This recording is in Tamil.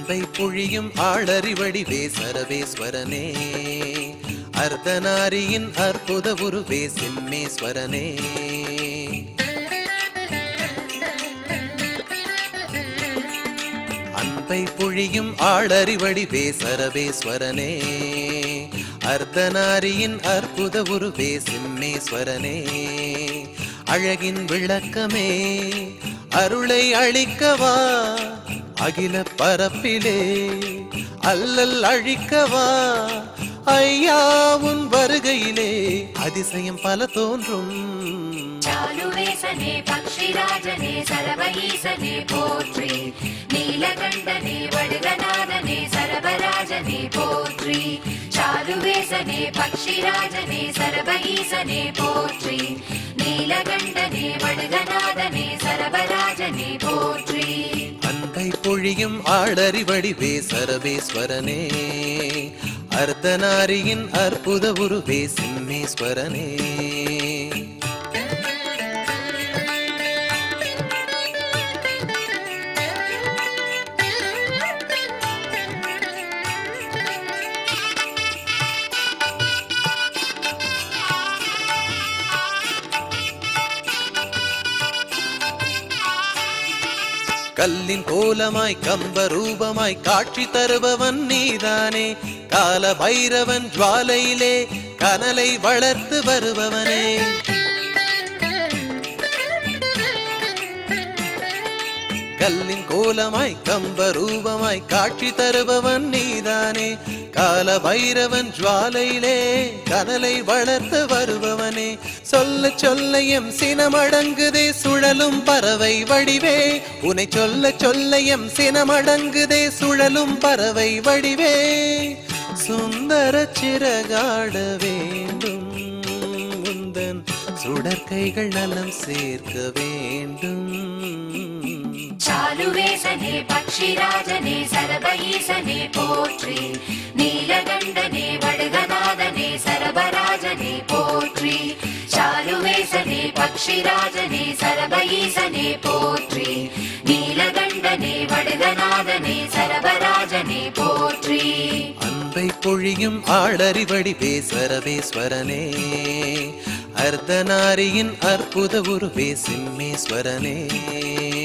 அன்பை பொழியும் ஆளறிவடிவே சரவேஸ்வரனே அர்த்தநாரியின் அற்புத உருவே சிம்மேஸ்வரனே அன்பை பொழியும் ஆளறிவடிவே சரவேஸ்வரனே அர்த்தநாரியின் அற்புத உருவே சிம்மேஸ்வரனே அழகின் விளக்கமே அருளை அளிக்கவா அகில பரப்பிலே அல்லல் அழிக்கவா ஐயா உன் வருகையிலே அதிசயம் பல தோன்றும் చాలువేసనే పక్షిరాజనే సరవయీసనే పోట్రి నీలకంఠనే వడుగనాదనే సరవరాజనే పోట్రి చాలువేసనే పక్షిరాజనే సరవయీసనే పోట్రి నీలకంఠనే వడుగనాదనే సరవరాజనే పోట్రి அன்பை பொழியும் ஆளறிவடிவே சரவேஸ்வரனே அர்த்தநாரியின் அற்புத உருவே சிம்மேஸ்வரனே கல்லின் கோலமாய் கம்ப ரூபமாய் காட்சி தருபவன் நீதானே கால பைரவன் ஜுவாலையிலே கனலை வளர்த்து வருபவனே கல்லின் கோலமாய் கம்ப ரூபமாய் காட்சி தருபவன் நீதானே கால பைரவன் ஜுவாலையிலே கனலை வளர்த்து வருபவனே சொல்ல சொல்ல எம் சினமடங்குதே சுழலும் பறவை வடிவே உனை சொல்ல சொல்ல எம் சினமடங்குதே சுழலும் பறவை வடிவே சுந்தர சிறகாட வேண்டும் உந்தன் சுடற்கைகள் நலம் சேர்க்க வேண்டும் చాలువేసనే పక్షిరాజనే సరవయీసనే పోట్రి నీలగండనే వడుగనాదనే సరవరాజనే పోట్రి చాలువేసనే పక్షిరాజనే సరవయీసనే పోట్రి నీలగండనే వడుగనాదనే సరవరాజనే పోట్రి அன்பை பொழியும் ஆளறிவடிவே சரவேஸ்வரனே அர்த்தநாரியின் அற்புத உருவே சிம்மேஸ்வரனே